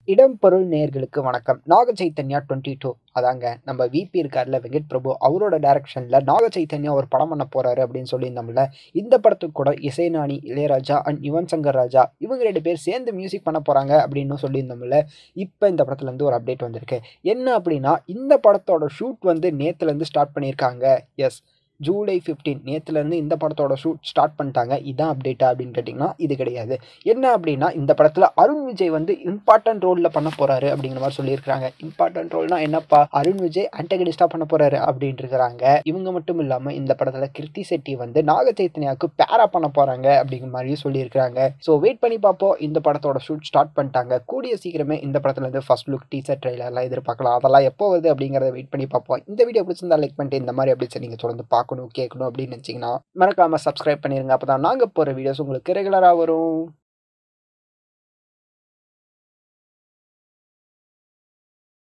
இடம் பொருள் நேர்களுக்கு வணக்கம் நாக சைத்தன்யா டுவெண்ட்டி டூ அதாங்க நம்ம விபி இருக்கார்ல வெங்கட் பிரபு அவரோட டைரக்ஷனில் நாக சைத்தன்யா ஒரு படம் பண்ண போறாரு அப்படின்னு சொல்லியிருந்தோம்ல இந்த படத்துக்கு கூட இசைநாணி இளையராஜா அண்ட் யுவன் சங்கர் ராஜா இவங்க ரெண்டு பேர் சேர்ந்து மியூசிக் பண்ண போறாங்க அப்படின்னு சொல்லியிருந்தோம்ல இப்போ இந்த படத்துலேருந்து ஒரு அப்டேட் வந்திருக்கு என்ன அப்படின்னா இந்த படத்தோட ஷூட் வந்து நேற்றுலேருந்து ஸ்டார்ட் பண்ணியிருக்காங்க எஸ் ஜூலை ஃபிஃப்டீன் நேற்றுலேருந்து இந்த படத்தோட ஷூட் ஸ்டார்ட் பண்ணிட்டாங்க இதான் அப்டேட்டா அப்படின்னு கேட்டிங்கன்னா இது கிடையாது என்ன அப்படின்னா இந்த படத்தில் அருண் விஜய் வந்து இம்பார்ட்டன்ட் ரோலில் பண்ண போகிறாரு அப்படிங்கிற மாதிரி சொல்லியிருக்காங்க இம்பார்ட்டன்ட் ரோல்னா என்னப்பா அருண் விஜய் ஆன்டகனிஸ்டாக பண்ண போகிறாரு அப்படின்ட்டு இருக்கிறாங்க இவங்க மட்டும் இல்லாமல் இந்த படத்தில் கிருத்தி செட்டி வந்து நாக சைத்தன்யாவுக்கு பேரா பண்ண போகிறாங்க அப்படிங்கிற மாதிரியும் சொல்லியிருக்காங்க ஸோ வெயிட் பண்ணி பார்ப்போம் இந்த படத்தோட ஷூட் ஸ்டார்ட் பண்ணிட்டாங்க கூடிய சீக்கிரமே இந்த படத்துலேருந்து ஃபர்ஸ்ட் லுக் டீசர் ட்ரெயிலர்லாம் எதிர்பார்க்கலாம் அதெல்லாம் எப்போ வருது அப்படிங்கிறத வெயிட் பண்ணி பார்ப்போம் இந்த வீடியோ பிடிச்சிருந்தா லைக் பண்ணிட்டு இந்த மாதிரி அப்டேட்ஸ் நீங்கள் தொடர்ந்து பார்க்கணும் கேட்கணும் அப்படின்னு நினச்சிங்கன்னா மறக்காமல் சப்ஸ்கிரைப் பண்ணிடுங்க அப்போ தான் நாங்கள் போகிற வீடியோஸ் உங்களுக்கு ரெகுலராக வரும்